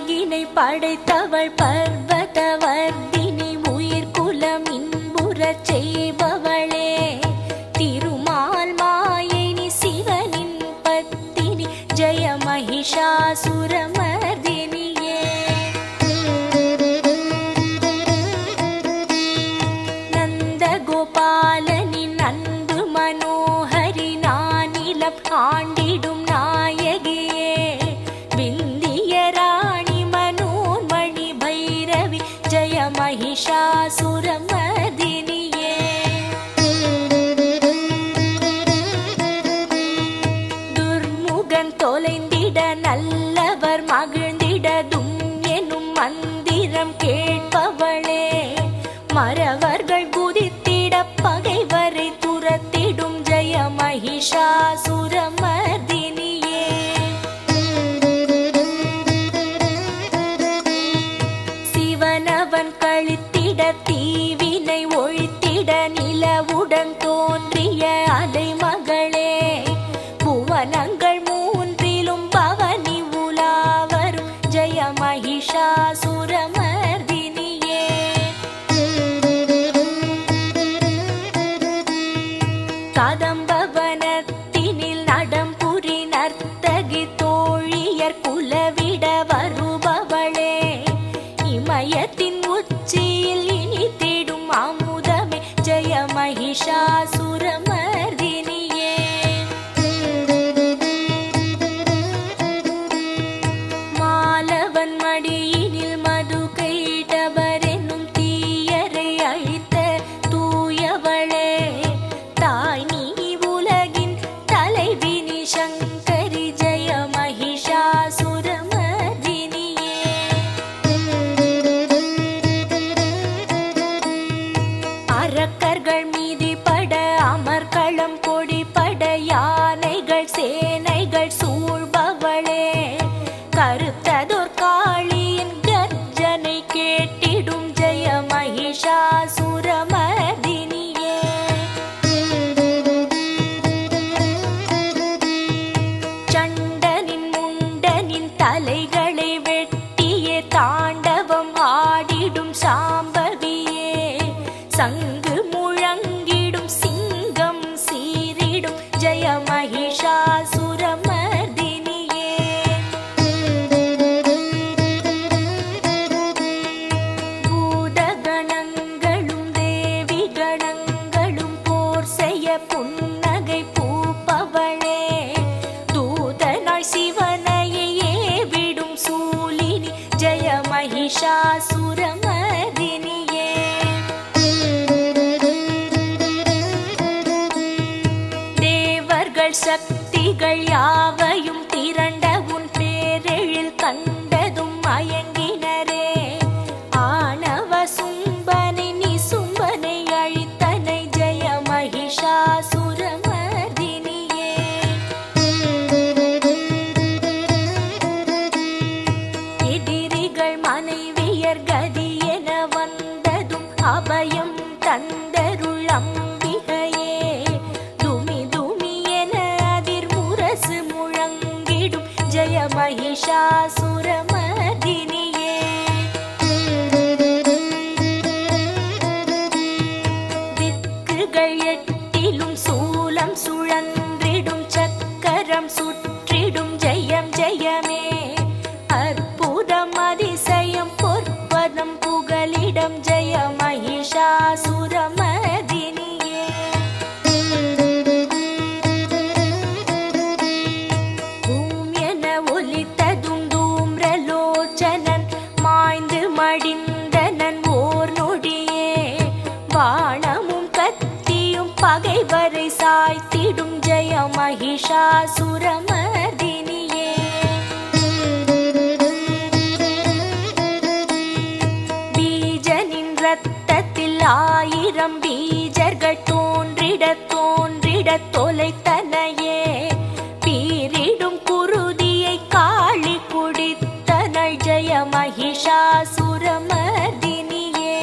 உலகினை படைத்தவள் பர்வதவர்தினி உயிர் குலம் இன்புறச் செய்பவளே திருமால் மாயினி சிவனின் பத்தினி ஜெய மகிஷாசுரமர்தினியே நந்த கோபாலனின் அன்பு மனோஹரி நானிலம் ஆண்டிடும் நாயகியே விந்திய ராணி மனோன்மணி பைரவி ஜெய மகிஷாசுரமர்தினியே துர்முகன் தொலைந்திட நல்லவர் மகிழ்ந்திடதும் எனும் மந்திரம் கேட்பவளே மறவர்கள் குதித்திட பகைவரை துரத்திடும் ஜெய மகிஷாசுரமர்தினியே சிவனவன் கழித்திட தீவினை ஒழித்திட நிலவுடன் தோன்றிய அலைமகளே புவனங்கள் மூன்றிலும் பவனி உலாவரும் ஜெய மகிஷாசுரமர்தினியே கதம்பவனத்தினில் நடம்புரி நர்த்தகி தோழியர் குலவிட வருபவளே இமயத்தின் உச்சியில் இனி தேடும் அமுதமே ஜெய மகிஷாசுரமர்தினியே மாலவன் மடியினில் மது கைடவர் என்னும் தீயரை அழித்த தூயவளே தாய் நீ உலகின் தலைவினி சங்கரி ஜெய மகிஷாசுரமர்தினியே அரக்கர்கள் மீதிபட அமர்களம் கொடிபட யானைகள் சேனைகள் சூழ்பவளே கருத்ததோர் காளியின் கர்ஜனை கேட்டிடும் ஜெய மகிஷாசுரமர்தினியே சண்டனின் முண்டனின் தலைகளை வெட்டியே தாண்டவம் ஆடிடும் சாம்பவியே சங்கு முழங்கிடும் சிங்கம் சீரிடும் ஜெய மகிஷாசுரமர்தினியே பூதகணங்களும் தேவி கணங்களும் போர் செய்ய புன்னகை பூப்பவளே தூதனாய் சிவனையே விடும் சூலினி ஜெய மகிஷாசுரமர்தினியே தேவர்கள் சக்திகள் யாவையும் திரண்ட உன் பேரெழில் கண்டதும் மயங்கினரே ஆணவ சும்பனை நீ சும்பனை அழித்தனை ஜெய மகிஷாசுரமர்தினியே எதிரிகள் மனைவியர் கதி என வந்ததும் அபயம் தந்தருள் அம்பிகையே துமி துமி என அதிர் முரசு முழங்கிடும் ஜெய மகிஷாசுரமர்தினியே திக்குகள் எட்டிலும் சூலம் சுழன்றிடும் சக்கரம் சுற்றிடும் ஜெயம் ஜெயமே அற்புதம் அதிசயம் பொற்பதம் புகலிடம் ஜெய மகிஷாசுரமர்தினியே பூம் என ஒலித்ததும் தூம்ரலோச்சனன் மாய்ந்து மடிந்தனன் ஓர் நொடியே வானமும் கத்தியும் பகைவரை சாய்த்திடும் ஜெய மகிஷாசுரமர்தினியே பீஜனின் ரத்தத்தில் ஆயிரம் பீஜர்கள் தோன்றிட தோன்றிட தொலைத்தனையே பீரிடும் குருதியை காளி குடித்தனள் ஜெய மகிஷாசுரமர்தினியே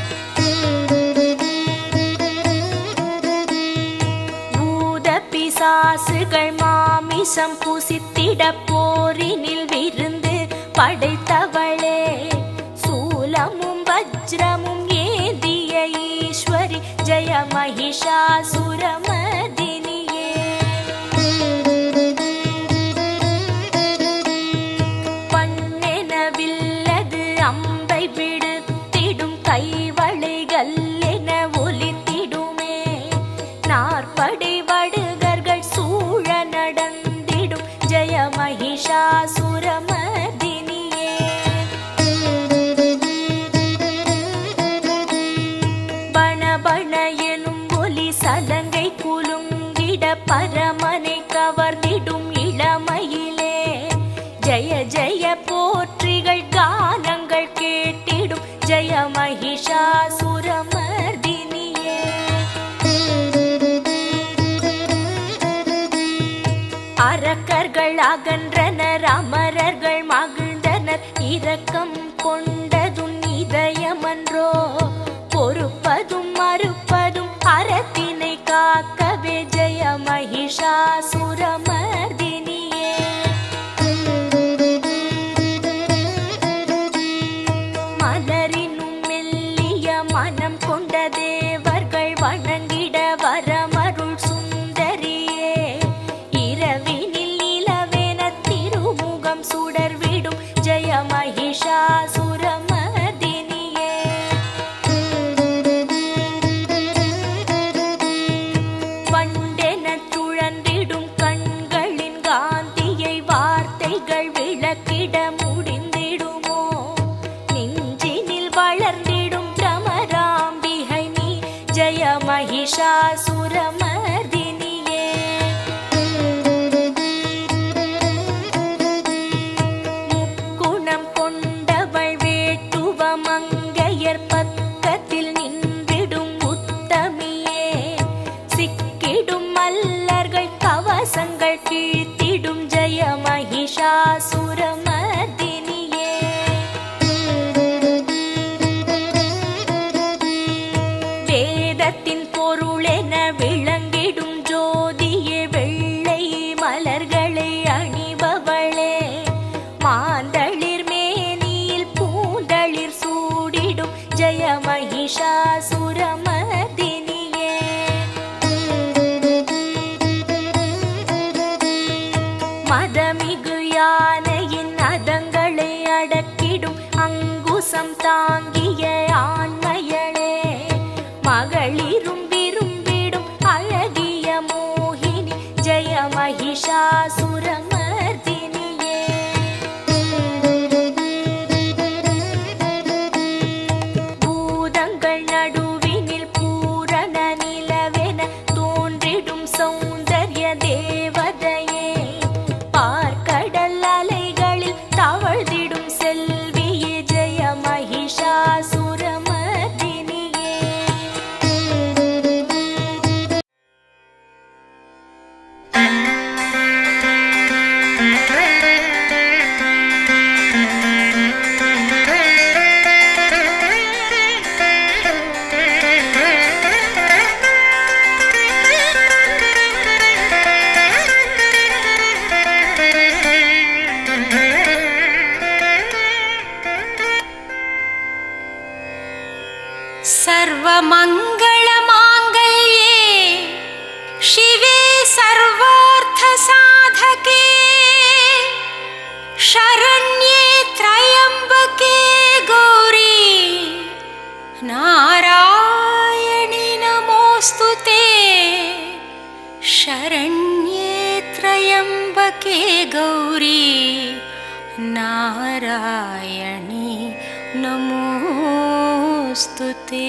பூத பிசாசுகள் மாமிசம் புசித்திட போரினில் விருந்து படைத்தவளே சூலமும் வஜ்ரமும் ஏந்திய ஈஸ்வரி ஜெய மகிஷாசுரமதினியே பண்ணெனவில்லது அம்பை விடுத்திடும் கைவளைகள் என ஒலித்திடுமே நாற்படை வடுகர்கள் சூழ நடந்திடும் ஜெய மகிஷாசுரமதினியே பண பண எனும் ஒலி சலங்கை குலுங்கிட பரமனை கவர்ந்திடும் இளமையிலே ஜெய ஜெய போற்றிகள் கானங்கள் கேட்டிடும் ஜெய மகிஷாசுரமர்தினியே அரக்கர்கள் அகன்றனர் அமரர்கள் மகிழ்ந்தனர் இரக்கம் கொண்டதும் இதயமன்றோ பொறுப்பதும் மறுப்பதும் அறத்தினை காக்கவே ஜெய மகிஷாசுரமர்தினியே மலரினும் மெல்லிய மனம் கொண்ட தேவர்கள் வணங்கிட வரமருள் சுந்தரியே இரவினில் நிலவென திருமுகம் சுடர்விடும் ஜெய மகிஷாசுரமர்தினியே வண்டெனச் சுழன்றிடும் கண்களின் காந்தியை வார்த்தைகள் விளக்கிட முடிந்திடுமோ நெஞ்சினில் வளர்ந்திடும் பிரமராம்பிகை நீ ஜெய மகிஷாசுரமர்தினியே முக்குணம் கொண்டவள் வேட்டுவ மங்கையர் பக்கத்தில் நின்றிடும் உத்தமியே சிக்கிடும் மல்லர்கள் கவசங்கள் கீழ்த்திடும் ஜெய மகிஷாசுரமர்தினியே வேதத்தின் பொருளென விளங்கிடும் ஜோதியே வெள்ளை மலர்களை அணிபவளே மாந்தளிர் மேனியில் பூந்தளிர் சூடிடும் ஜெய மகிஷாசுரமர்தினியே மதமிகு யானையின் அதங்களை அடக்கிடும் அங்குசம் தாங்கிய ஆண்மையளே மகளிரும் விரும்பிடும் அழகிய மோகினி ஜெய மகிஷாசுரமர்தினியே பூதங்கள் நடுவினில் பூரண நிலவென தோன்றிடும் சௌந்தர்ய தேவதையே பார்க்கடல் அலைகளில் தவழ்ந்திடும் செல்வியே ஜெய மகிஷாசுரமர்தினியே सर्वमङ्गलमाङ्गल्ये शिवे सर्वार्थसाधके शरण्ये त्र्यम्बके गौरी नारायणि नमोऽस्तु ते शरण्ये त्र्यम्बके गौरी नारायणि नमोऽस्तु ते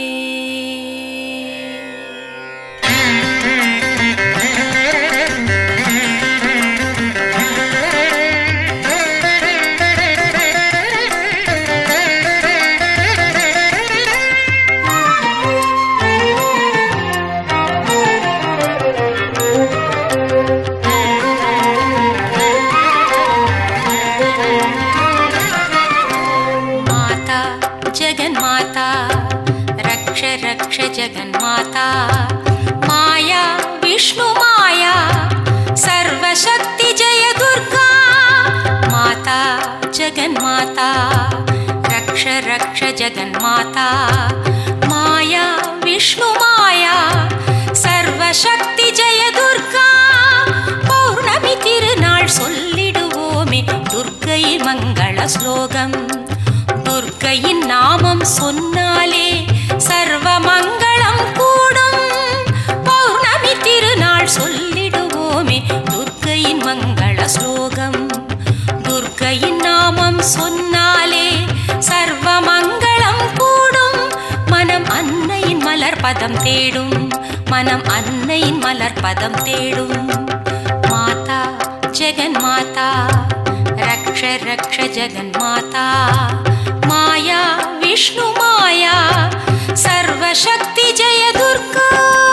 माता जगन्माता रक्ष रक्ष जगन्माता माया विष्णुमाया सर्वशक्ति जय दुर्गा माता जगन्माता रक्ष रक्ष जगन्माता माया विष्णुमाया சர்வசக்தி ஜெய துர்கா பௌர்ணமி திருநாள் சொல்லிடுவோமே துர்க்கையின் மங்கள ஸ்லோகம் துர்க்கையின் நாமம் சொன்னாலே சர்வ மங்களம் கூடும் பௌர்ணமி திருநாள் சொல்லிடுவோமே துர்க்கையின் மங்கள ஸ்லோகம் துர்க்கையின் நாமம் சொன்னாலே சர்வ மங்களம் கூடும் மனம் அன்னையின் மலர் பதம் தேடும் மனம் அன்னையின் மலர் பதம் தேடும் மாதா ஜெகன் மாதா ரக்ஷ ரக்ஷ ஜெகன் மாதா மாயா விஷ்ணு மாயா சர்வசக்தி ஜெய துர்கா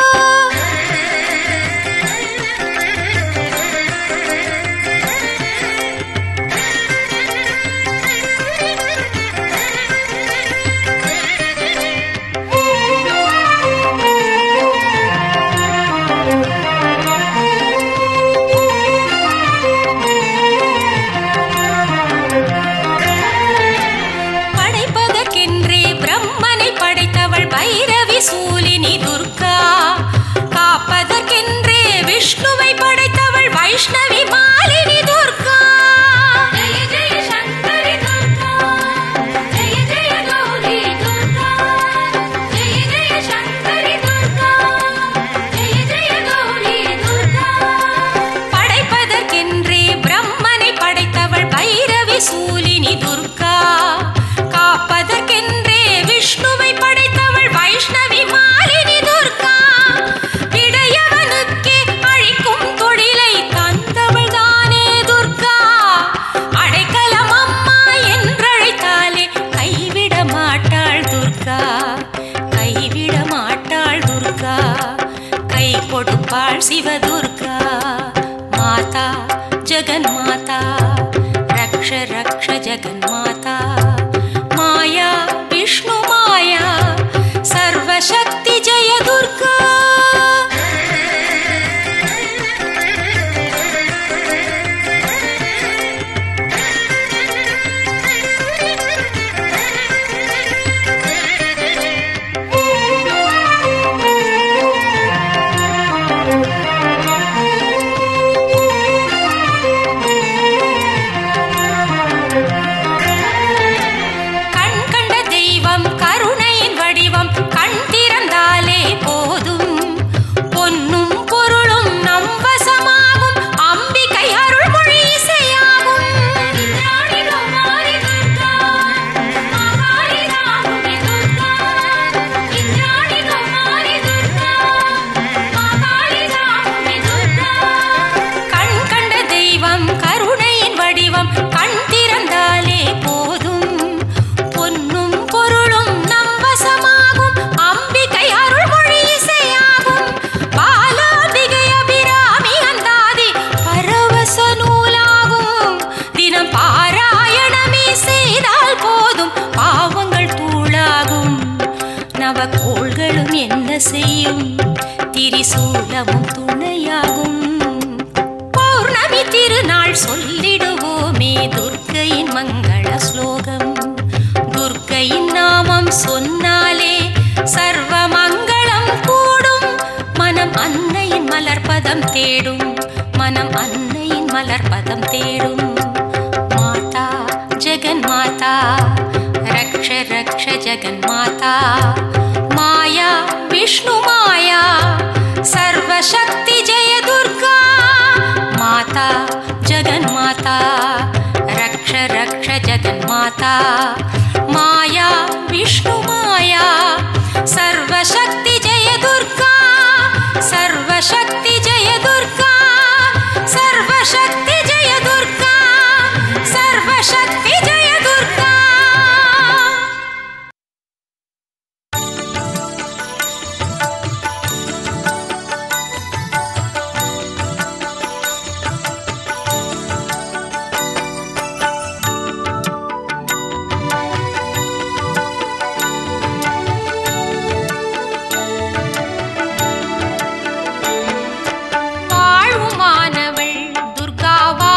படைப்பதற்கென்றே பிரம்மனை படைத்தவள் பைரவி சூலினி துர்கா காப்பதற்கென்றே விஷ்ணுவை படைத்தவள் வைஷ்ணவி மாலினி துர்கா ஜெய ஜெய சங்கரி துர்கா ஜெய ஜெய கௌரி துர்கா ஜெய ஜெய சங்கரி துர்கா ஜெய ஜெய கௌரி துர்கா படைப்பதற்கென்றே பிரம்மனை படைத்தவள் பைரவி சூலினி துர்கா காப்பதற்கென்றே விஷ்ணுவை படைத்தவள் வைஷ்ணவி மாலினி துர்கா இடையவனுக்கே அழிக்கும் தொழிலை தந்தவள் தானே துர்கா அடைக்கலம் அம்மா என்றழைத்தாலே கைவிட மாட்டாள் துர்கா கைவிட மாட்டாள் துர்கா கை கொடுப்பாள் சிவதுர்கா மாதா ஜெகன் மாதா ரக்ஷ ரக்ஷ ஜெகன் மாதா மாயா விஷ்ணு மாயா சர்வசக்தி ஜெய துர்கா கண் கண்ட தெய்வம் கருணையின் வடிவம் கண் திறந்தாலே போதும் பொன்னும் பொருளும் நம் வசமாகும் அம்பிகை அருள்மொழி இசையாகும் இந்திராணி கௌமாரி துர்கா மகாரி ராகுணி துர்கா இந்திராணி கௌமாரி துர்கா மகாரி ராகுணி துர்கா கண் கண்ட தெய்வம் கருணையின் வடிவம் கண் திறந்தாலே போதும் பொன்னும் பொருளும் நம் வசமாகும் அம்பிகை அருள்மொழி இசையாகும் பாலாம்பிகை அபிராமி அந்தாதி பரவச நூலாகும் தினம் பாராயணமே செய்தால் போதும் பாவங்கள் தூளாகும் நவக்கோள்களும் என்ன செய்யும் திரிசூலமும் துணையாகும் பௌர்ணமி திருநாள் சொல்லிடுவோமே துர்க்கையின் மங்கள ஸ்லோகம் துர்க்கையின் நாமம் சொன்னாலே சர்வ மங்களம் கூடும் மனம் அன்னையின் மலர்பதம் தேடும் மனம் அன்னையின் மலர்பதம் தேடும் மாதா ஜெகன் மாதா ரக்ஷ ரக்ஷ ஜெகன் மாதா மாயா விஷ்ணு மாயா சர்வசக்தி ஜெய துர்கா மாதா ஜெகன் மாதா ரக்ஷ ரக்ஷ ஜெகன் மாதா மாயா விஷ்ணு மாயா சர்வசக்தி ஜெய துர்கா சர்வசக்தி ஜெய துர்கா சர்வசக்தி ஜெய துர்கா சர்வசக்தி ஜெய துர்கா வாழ்வுமானவள் துர்காவா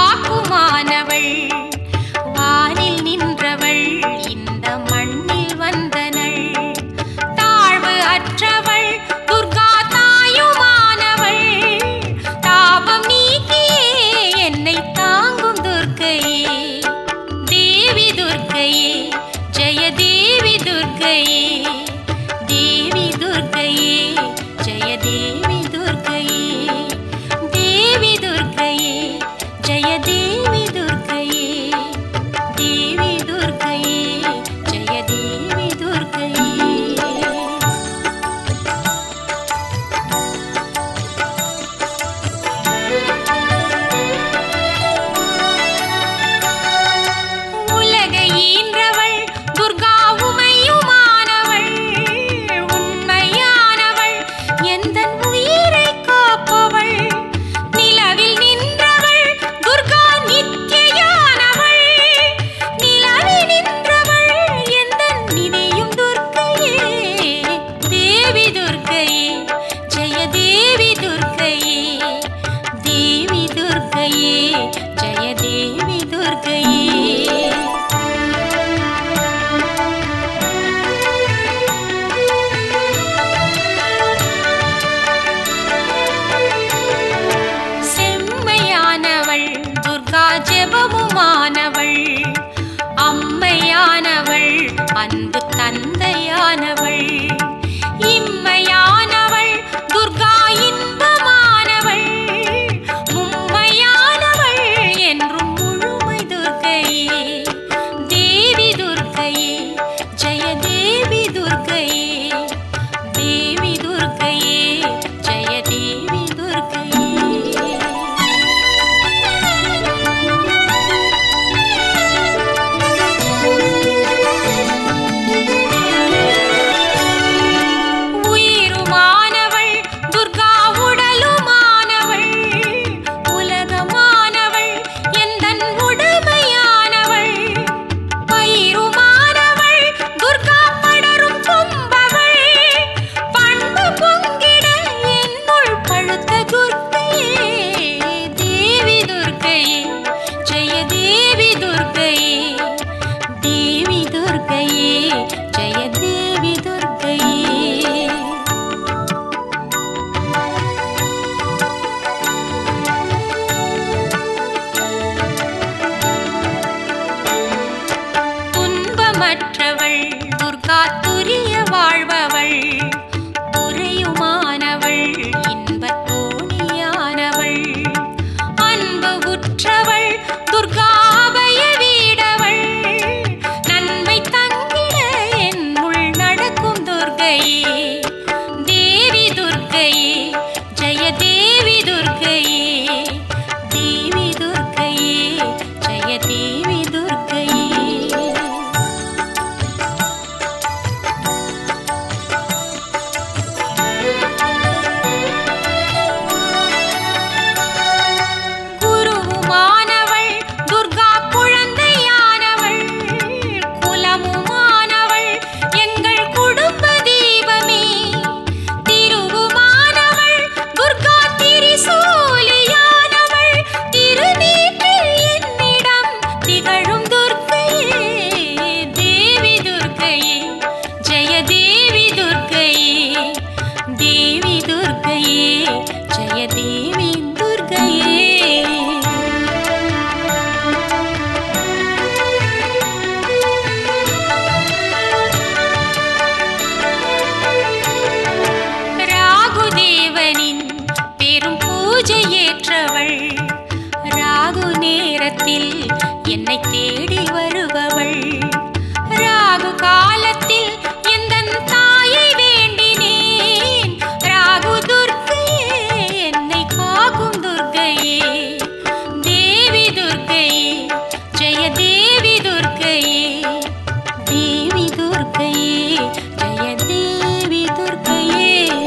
துன்பமற்றவள் துர்கா துரிய வாழ்பவள் துறையுமானவள் இன்பத் தோணியானவள் அன்பு உற்றவள் துர்கா அபய வீடவள் நன்மை தங்கிட என்னுள் நடக்கும் துர்கையே தேவி துர்கையே ஜெய தேவி துர்கையே தேவி துர்கையே ஜெய தேவி துர்கையே குருவுமானவள் துர்கா குழந்தையானவள் குலமுமானவள் எங்கள் குடும்ப தீபமே திருவுமானவள் துர்கா திரிசூலியானவள் திருநீற்றில் என்னிடம் திகழும் துர்க்கையே தேவி துர்க்கையே ஜெய தேவி துர்க்கையே தேவி துர்க்கையே ஜெய தேவி துர்க்கையே ராகுதேவனின் பெரும் பூஜை ஏற்றவள் ராகு நேரத்தில் என்னை தேடி வருபவள் ராகு காலத்தில் எந்தன் தாயை வேண்டினேன் ராகு துர்க்கையே என்னை காக்கும் துர்க்கையே தேவி துர்க்கையே ஜெய தேவி துர்க்கையே தேவி துர்க்கையே ஜெய தேவி துர்க்கையே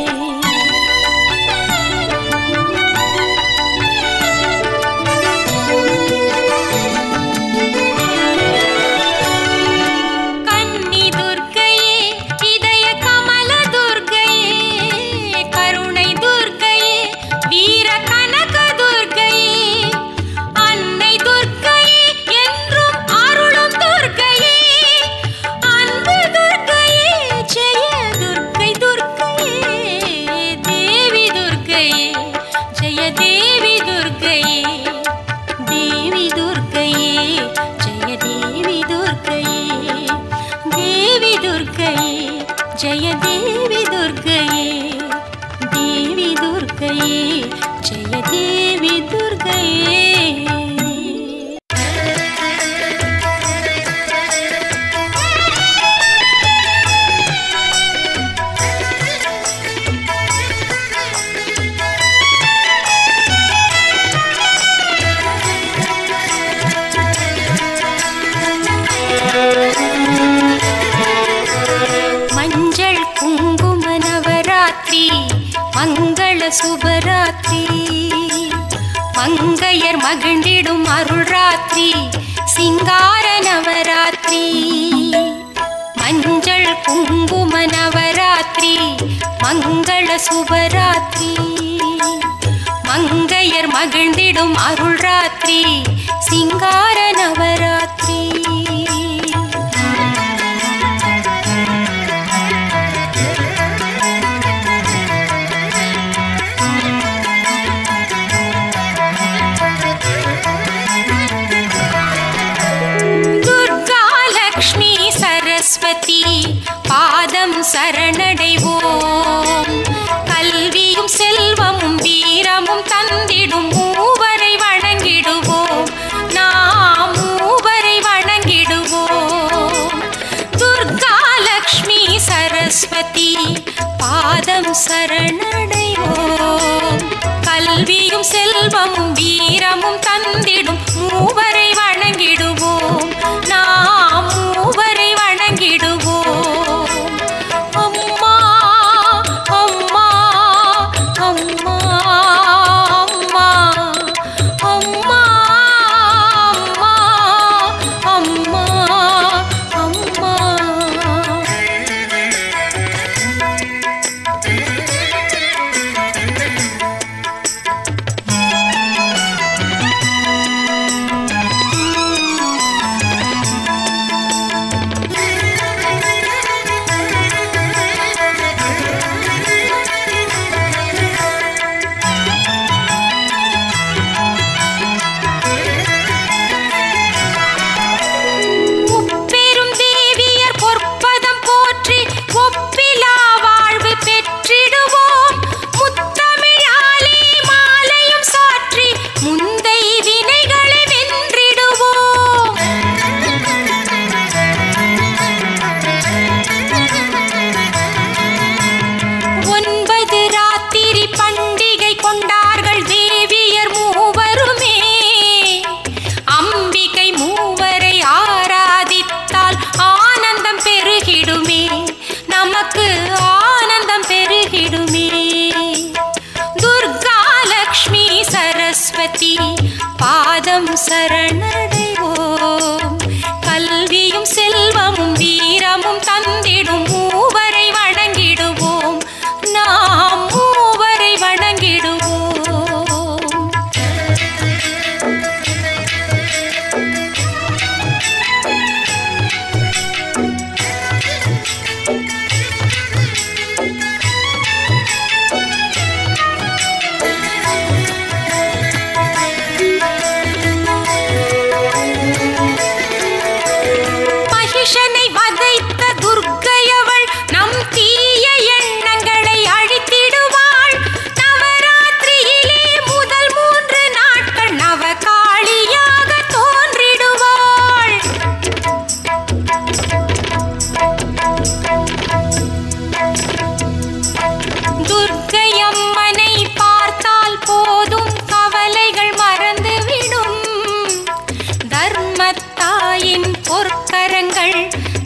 கன்னி துர்க்கையே இதய கமல துர்க்கையே கருணை துர்க்கையே வீர கனக துர்க்கையே அன்னை துர்க்கையே என்றும் அருளும் துர்க்கையே அன்பு துர்க்கையே ஜெய துர்க்கை துர்க்கையே தேவி துர்க்கையே ஜெய தேவி துர்க்கையே தேவி துர்க்கையே ஜெய தேவி துர்க்கையே தேவி துர்க்கையே ஜெய தேவி துர்க்கையே தேவி துர்க்கையே ஜெய தேவி துர்க்கையே மஞ்சள் குங்கும நவராத்திரி மங்கள சுபராத்திரி மங்கையர் மகிழ்ந்திடும் அருள் ராத்திரி சிங்கார நவராத்திரி மஞ்சள் குங்கும நவராத்திரி மங்கள சுபராத்திரி மங்கையர் மகிழ்ந்திடும் அருள் ராத்திரி சிங்கார நவராத்திரி துர்கா லக்ஷ்மி சரஸ்வதி பாதம் சரணடைவோம் கல்வியும் செல்வமும் வீரமும் தந்திடும் மூவரை வணங்கிடுவோம் நாம் மூவரை வணங்கிடுவோம் துர்கா லக்ஷ்மி சரஸ்வதி பாதம் சரணடைவோம் கல்வியும் செல்வமும் வீரமும் தந்திடும் மூவரை வணங்கிடுவோம் நாம் மூவரை வணங்கிடுவோம் அம்மா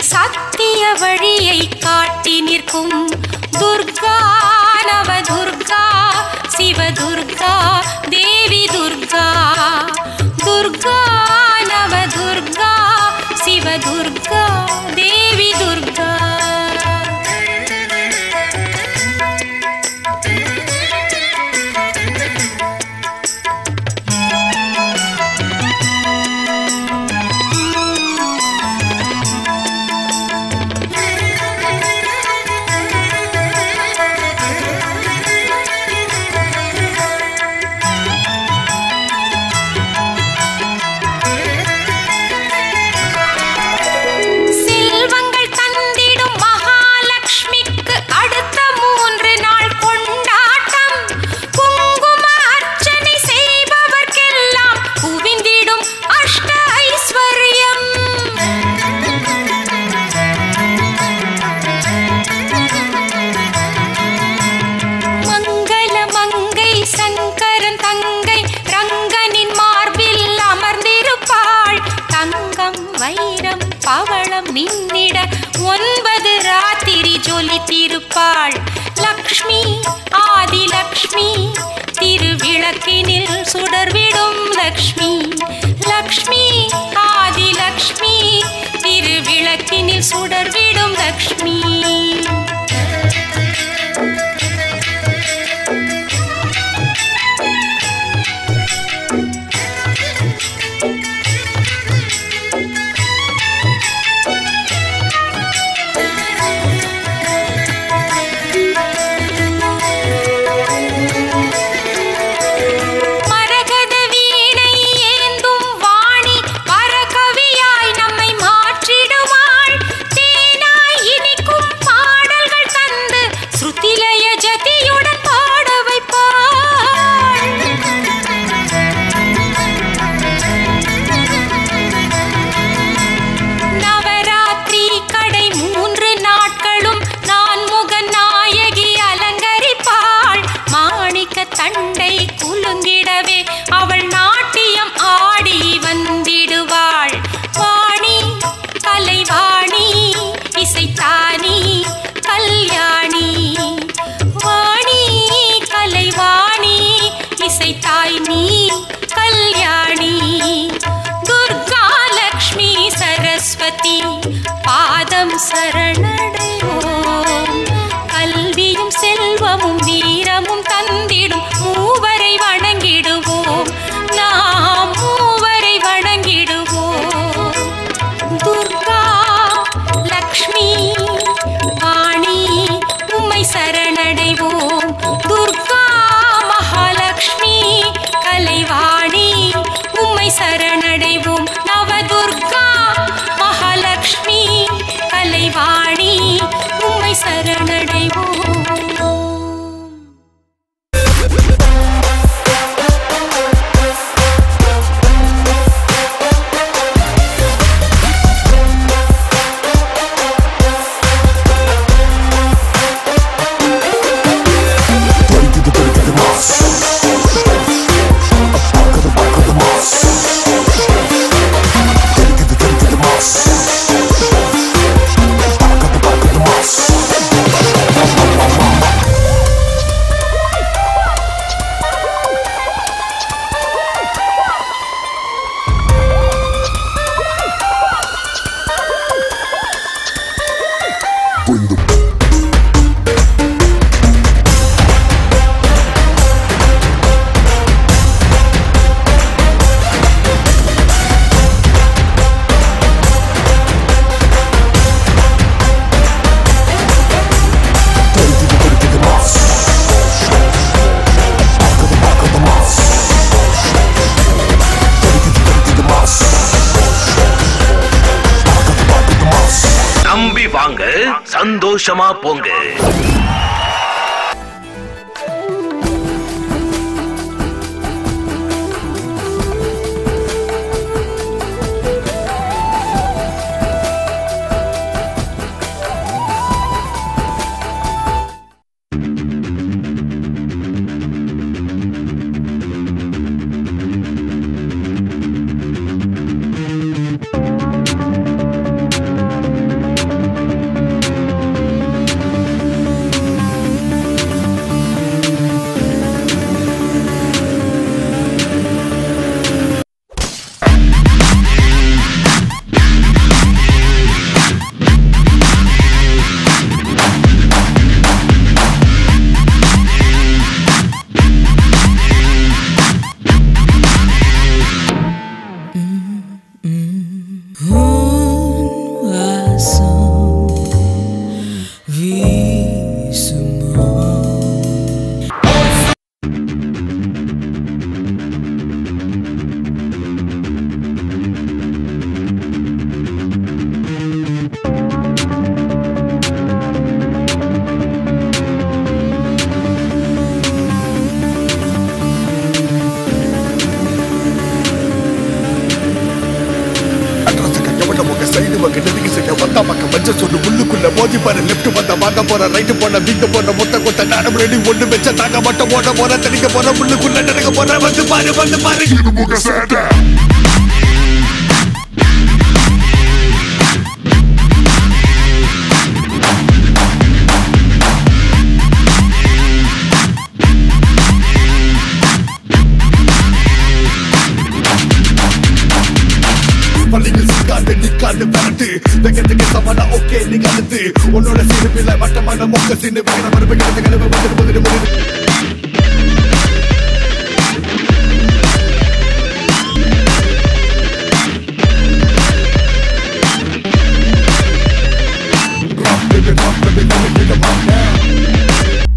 சத்திய வழியை காட்டி நிற்கும் துர்கா நவ துர்கா சிவதுர்கா தேவி துர்கா துர்கா நவ துர்கா சிவதுர்கா தேவி துர்கா செல்வங்கள் தந்திடும் மகாலட்சுமிக்கு அடுத்த மூன்று நாள் கொண்டாட்டம் குங்கும அர்ச்சனை செய்பவர்க்கெல்லாம் குவிந்திடும் அஷ்ட ஐஸ்வர்யம் மங்கள மங்கை சங்கரன் தங்கை ரங்கனின் மார்பில் அமர்ந்திருப்பாள் தங்கம் வைரம் பவளம் மின்னிட ஒன்பது ராத்திரி ஜொலித்திருப்பாள் லக்ஷ்மி ஆதிலக்ஷ்மி திருவிளக்கினில் சுடர்விடும் லக்ஷ்மி லக்ஷ்மி ஆதிலக்ஷ்மி திருவிளக்கினில் சுடர்விடும் லக்ஷ்மி மரகத வீணை ஏந்தும் வாணி பரகவியாய் நம்மை மாற்றிடுவாள் தேனாய் இனிக்கும் பாடல்கள் தந்து ஸ்ருதிலய ஜதியுடன் பாட வைப்பாள் நவராத்திரி கடை மூன்று நாட்களும் நான் முக நாயகி அலங்கரிப்பாள் மாணிக்க தண்டை குலுங்கிடவே அவள் நாட்டியம் ஆடி வந்திடுவாள் வாணி கலைவாணி இசைத்தானி கல்யாணி வாணி கலைவாணி இசைத்தாய் நீ கல்யாணி துர்கா லக்ஷ்மி சரஸ்வதி பாதம் சரணடைவோம் கல்வியும் செல்வமும் வீரமும் தந்திடும் மூவரை வணங்கிடுவோம் நாம் மூவரை வணங்கிடுவோம் துர்கா லக்ஷ்மி வாணி உம்மை சரணடைவோம் துர்கா மகாலட்சுமி கலைவாணி உம்மை சரணடைவோம் நவதுர்கா மகாலட்சுமி கலைவாணி உம்மை சரணடைவோம் நம்பி வாங்க சந்தோஷமா போங்க இவங்க நெருங்கி செய்ய வந்தா பக்கம் வச்ச சொல்லு உள்ளுக்குள்ள மோதி பாரு லெஃப்ட் வந்த வாங்க போற ரைட் போன வீங்க போன மொத்த கொத்த நானும் ரெடி ஒண்ணு வச்ச தாங்க மட்டும் ஓட போற தடிக்க போற உள்ளுக்குள்ள நடக்க போற வந்து பாரு வந்து பாரு இருமுக சேட்டை பள்ளியில் சிக்காண்டு நிக்காண்டு பரட்டு வெங்கத்துக்கு சமனா ஓகே நீ கழுத்து உன்னோட சிறுபில மட்டமான மொக்க சின்ன விகின மறுபடி கிடந்த கிழமை வந்துட்டு முதலிட்டு முதலிட்டு Rock, baby, rock, baby, let me get 'em up now.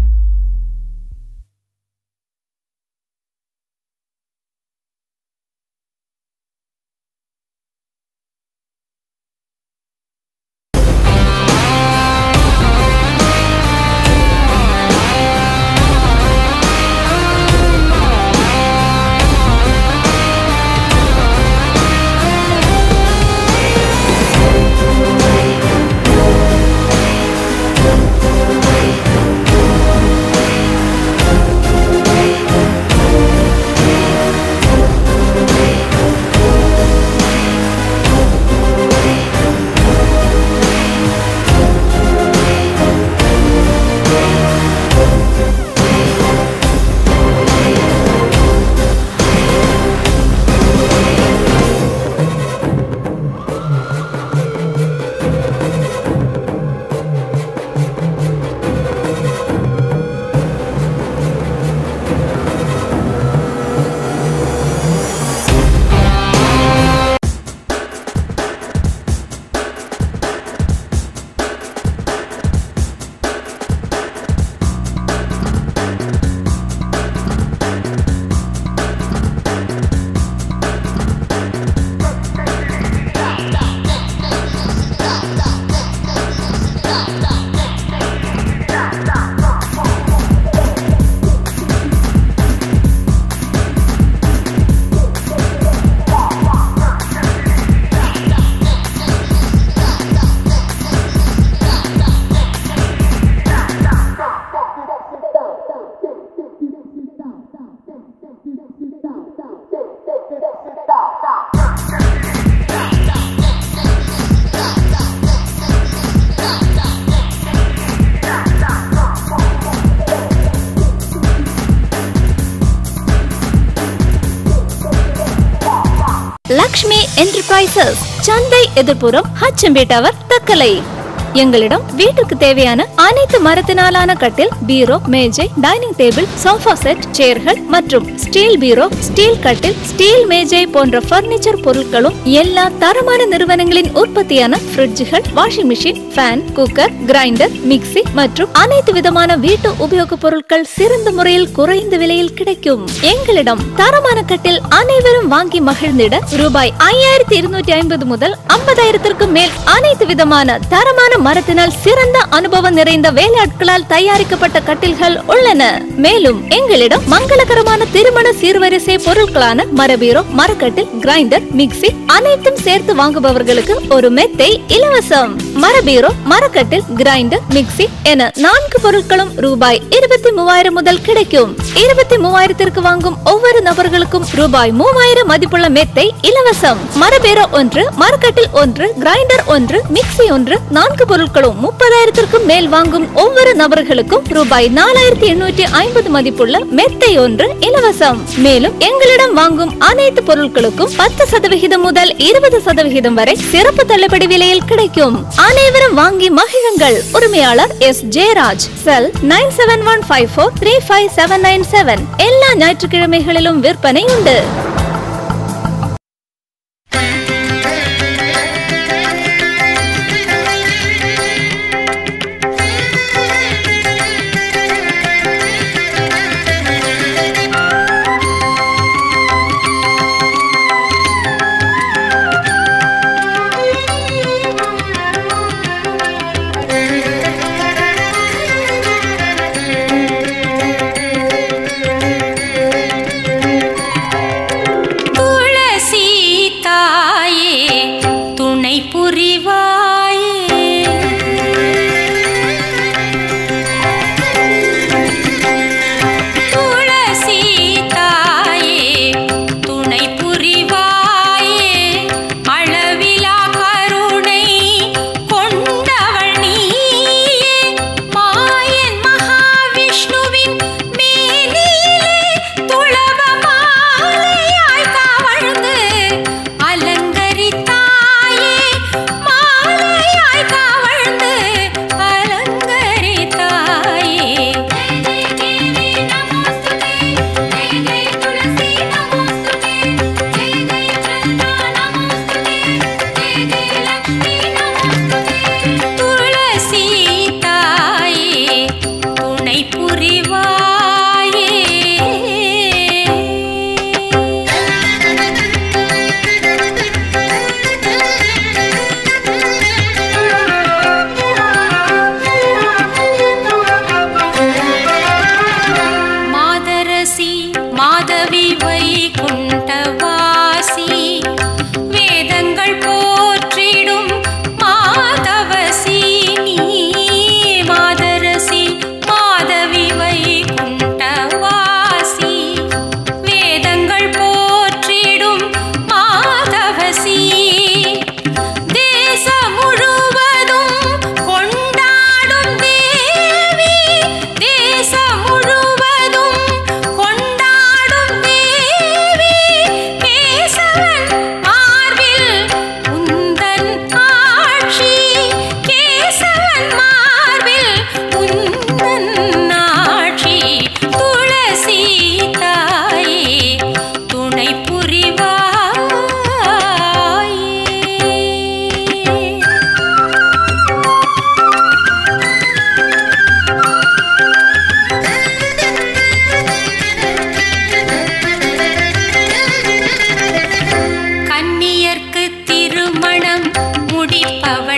Lakshmi enterprises சந்தை எதிர்ப்புறம் ஹச்சம்பே டவர் தக்கலை எங்களிடம் வீட்டுக்கு தேவையான அனைத்து மரத்தினாலான கட்டில் பீரோ மேஜை டைனிங் டேபிள் சோஃபா செட் சேர்கள் மற்றும் ஸ்டீல் பீரோ ஸ்டீல் கட்டில் ஸ்டீல் மேஜை போன்ற பர்னிச்சர் பொருட்களும் எல்லா தரமான நிறுவனங்களின் உற்பத்தியான ஃப்ரிட்ஜுகள் washing machine fan cooker grinder mixie மற்றும் அனைத்து விதமான வீட்டு உபயோகப் பொருட்கள் சிறந்த முறையில் குறைந்த விலையில் கிடைக்கும் எங்களிடம் தரமான கட்டில் அனைவரும் வாங்கி மகிழ்ந்திட ரூபாய் ஐயாயிரத்தி இருநூற்றி ஐம்பது முதல் ஐம்பதாயிரத்திற்கும் மேல் அனைத்து விதமான தரமான மரத்தினால் சிறந்த அனுபவம் நிறைந்த வேலையாட்களால் தயாரிக்கப்பட்ட கட்டில்கள் உள்ளன மேலும் எங்களிடம் மங்களகரமான திருமண சீர்வரிசை பொருட்களான மரபீரோ மரக்கட்டில் கிரைண்டர் மிக்ஸி அனைத்தும் சேர்த்து வாங்குபவர்களுக்கு ஒரு மெத்தை இலவசம் மரபீரோ மரக்கட்டில் கிரைண்டர் மிக்ஸி என நான்கு பொருட்களும் ரூபாய் இருபத்தி மூவாயிரம் முதல் கிடைக்கும் இருபத்தி மூவாயிரத்திற்கு வாங்கும் ஒவ்வொரு நபர்களுக்கும் ரூபாய் மூவாயிரம் மதிப்புள்ள மெத்தை இலவசம் மரபீரோ ஒன்று மரக்கட்டில் ஒன்று கிரைண்டர் ஒன்று மிக்ஸி ஒன்று நான்கு பொருட்களும் முப்பதாயிரத்திற்கும் மேல் வாங்கும் ஒவ்வொரு நபர்களுக்கும் ரூபாய் நாலாயிரத்தி எண்ணூற்றி ஐம்பது மதிப்புள்ள மெத்தை ஒன்று இலவசம் மேலும் எங்களிடம் வாங்கும் அனைத்து பொருட்களுக்கும் பத்து சதவிகிதம் முதல் இருபது சதவிகிதம் வரை சிறப்பு தள்ளுபடி விலையில் கிடைக்கும் அனைவரும் வாங்கி மகிழுங்கள் உரிமையாளர் S Jayaraj cell nine seven one five four three five seven nine seven எல்லா ஞாயிற்றுக்கிழமைகளிலும் விற்பனை உண்டு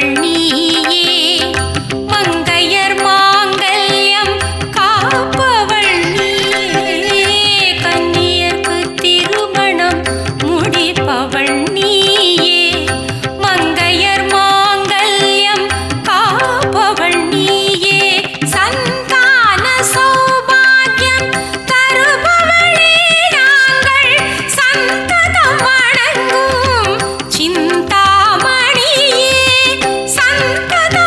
காப்பவள் நீயே மங்கையர் மாங்கல்யம் காப்பவள் நீயே கன்னியர்க்கு திருமணம் முடிப்பவள் நீயே மங்கையர் மாங்கல்யம் காப்பவள் நீயே சந்தான சௌபாகியம் தருபவளே நாங்கள் சந்ததம் வணங்கும் சிந்தாமணியே சந்ததம்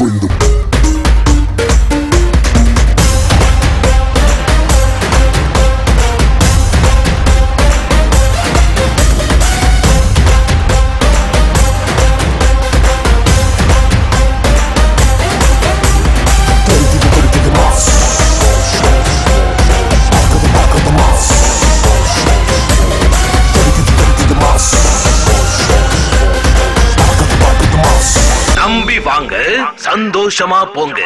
bring the நம்பி வாங்க சந்தோஷமா போங்க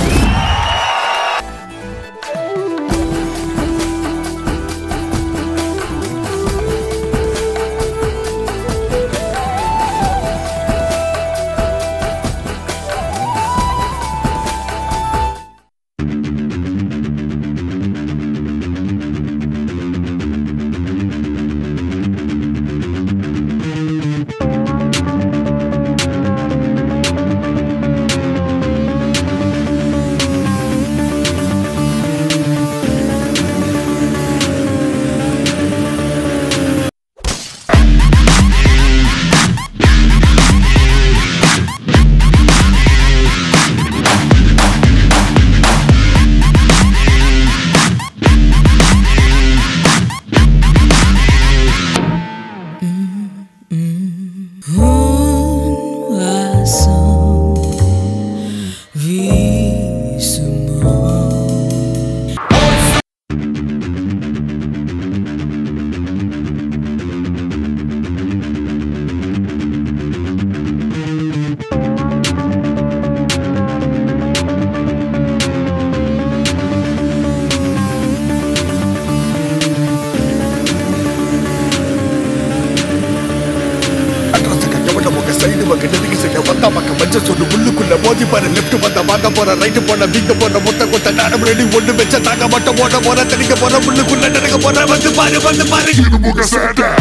அட்ரஸுக்கு எவ்வளவு உங்க சைடு வங்க நெருங்கி செய்ய வந்தா பக்கம் மஞ்ச சொல்லு உள்ளுக்குள்ள மோதி பாரு லெஃப்ட் வந்த வாங்க போற ரைட்டு போன வீங்க போற மொத்த கொத்த நானும் ரெடி ஒண்ணு வச்ச தாங்க மட்டும் ஓட போற தனிக்க போற உள்ளுக்குள்ள நடுங்க போற வந்து பாரு வந்து பாரு இது முக சேட்டை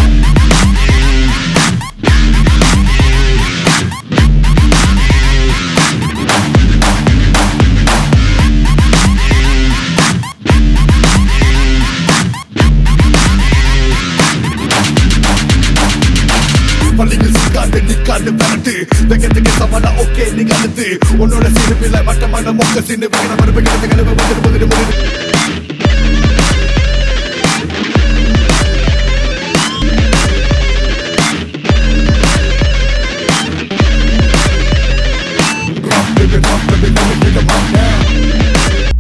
பள்ளிகள் சிக்காண்டு நிக்காண்டு பரட்டு வெக்கத்துக்கு சமனா ஓகே நீங்க அடுத்து உன்னோட சிறுபில மட்டமான மொக்க சின்ன விகிற மறுபடி கிடந்து கிளம்பு முதல் முதல் முதல் Drop, baby, drop, baby, let me get 'em out now.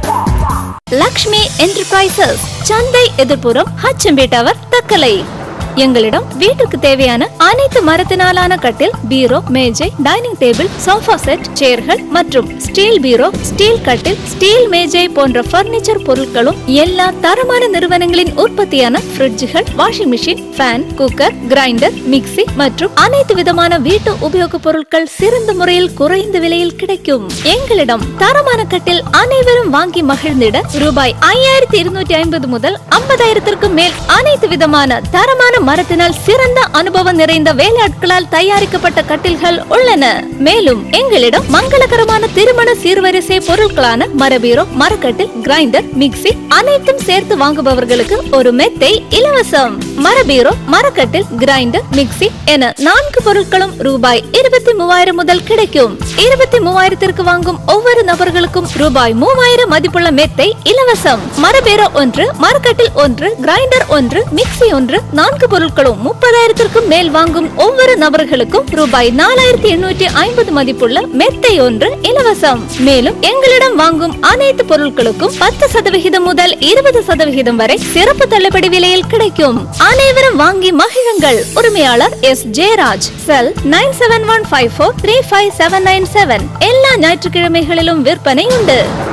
Lakshmi enterprises சந்தை எதிர்ப்புறம் ஹச்சம்பே டவர் தக்கலை எங்களிடம் வீட்டுக்கு தேவையான அனைத்து மரத்தினாலான கட்டில் பீரோ மேஜை டைனிங் டேபிள் சோஃபா செட் சேர்கள் மற்றும் ஸ்டீல் பீரோ ஸ்டீல் கட்டில் ஸ்டீல் மேஜை போன்ற பர்னிச்சர் பொருட்களும் எல்லா தரமான நிறுவனங்களின் உற்பத்தியான ஃப்ரிட்ஜுகள் washing machine fan cooker grinder mixie மற்றும் அனைத்து விதமான வீட்டு உபயோகப் பொருட்கள் சிறந்த முறையில் குறைந்த விலையில் கிடைக்கும் எங்களிடம் தரமான கட்டில் அனைவரும் வாங்கி மகிழ்ந்திட ரூபாய் ஐயாயிரத்தி இருநூற்றி ஐம்பது முதல் ஐம்பதாயிரத்திற்கும் மேல் அனைத்து விதமான தரமான மரத்தினால் சிறந்த அனுபவம் நிறைந்த வேலையாட்களால் தயாரிக்கப்பட்ட கட்டில்கள் உள்ளன மேலும் எங்களிடம் மங்களகரமான திருமண சீர்வரிசை பொருட்களான மரபீரோ மரக்கட்டில் கிரைண்டர் மிக்ஸி அனைத்தும் சேர்த்து வாங்குபவர்களுக்கு ஒரு மெத்தை இலவசம் மரபீரோ மரக்கட்டில் கிரைண்டர் மிக்ஸி என நான்கு பொருட்களும் ரூபாய் இருபத்தி மூவாயிரம் முதல் கிடைக்கும் இருபத்தி மூவாயிரத்திற்கு வாங்கும் ஒவ்வொரு நபர்களுக்கும் ரூபாய் மூவாயிரம் மதிப்புள்ள மெத்தை இலவசம் மரபீரோ ஒன்று மரக்கட்டில் ஒன்று கிரைண்டர் ஒன்று மிக்ஸி ஒன்று நான்கு பொருட்களும் முப்பதாயிரத்திற்கும் மேல் வாங்கும் ஒவ்வொரு நபர்களுக்கும் ரூபாய் நாலாயிரத்தி எண்ணூற்றி ஐம்பது மதிப்புள்ள மெத்தை ஒன்று இலவசம் மேலும் எங்களிடம் வாங்கும் அனைத்து பொருட்களுக்கும் பத்து சதவிகிதம் முதல் இருபது சதவிகிதம் வரை சிறப்பு தள்ளுபடி விலையில் கிடைக்கும் அனைவரும் வாங்கி மகிழுங்கள் உரிமையாளர் S Jayaraj cell nine seven one five four three five seven nine seven எல்லா ஞாயிற்றுக்கிழமைகளிலும் விற்பனை உண்டு